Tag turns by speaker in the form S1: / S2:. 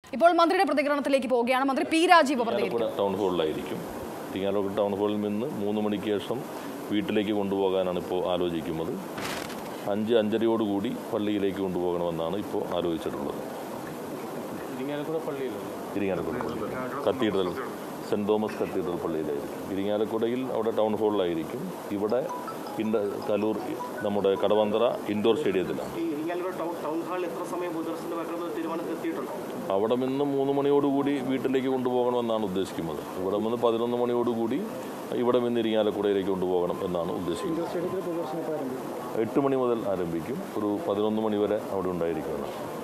S1: ഇപ്പോൾ മന്ത്രിയുടെ പ്രതികരണത്തിലേക്ക് പോവുകയാണ് മന്ത്രി പി രാജീവ് പ്രതികരിക്കും
S2: ഇരിങ്ങാലക്കുട ടൗൺ ഹാളിലായിരിക്കും ഇരിങ്ങാലക്കുട ടൗൺ ഹാളിൽ നിന്ന് മൂന്ന് മണിക്ക് ശേഷം വീട്ടിലേക്ക് കൊണ്ടുപോകാനാണ് ഇപ്പോൾ ആലോചിക്കുന്നത് അഞ്ച് അഞ്ചരയോടുകൂടി പള്ളിയിലേക്ക് കൊണ്ടുപോകണമെന്നാണ് ഇപ്പോൾ ആലോചിച്ചിട്ടുള്ളത്
S3: ഇരിങ്ങാലക്കുട പള്ളിയിലോ
S2: ഇരിങ്ങാലക്കുട പള്ളി കത്തീഡ്രൽ സെൻറ് തോമസ് കത്തീഡ്രൽ പള്ളിയിലായിരിക്കും ഇരിങ്ങാലക്കുടയിൽ അവിടെ ടൗൺ ഹാളിലായിരിക്കും ഇവിടെ ഇൻഡ കലൂർ നമ്മുടെ കടവന്തറ ഇൻഡോർ സ്റ്റേഡിയത്തിലാണ്
S4: ഈ ഇരിങ്ങാലക്കുട ടൗൺ ടൗൺ ഹാളിൽ എത്ര സമയം പൊതുദർശനത്തിന് വെക്കണമെന്ന് തീരുമാനത്തിൽ എത്തിയിട്ടുണ്ടോ
S2: അവിടെ നിന്ന് മൂന്ന് മണിയോടുകൂടി വീട്ടിലേക്ക് കൊണ്ടുപോകണമെന്നാണ് ഉദ്ദേശിക്കുന്നത് ഇവിടെ നിന്ന് പതിനൊന്ന് മണിയോടുകൂടി ഇവിടെ നിന്ന് ഇരിങ്ങാലക്കുടയിലേക്ക് കൊണ്ടുപോകണം എന്നാണ് ഉദ്ദേശിക്കുന്നത് എട്ട് മണി മുതൽ ആരംഭിക്കും ഒരു പതിനൊന്ന് മണി വരെ അവിടെ ഉണ്ടായിരിക്കുന്നതാണ്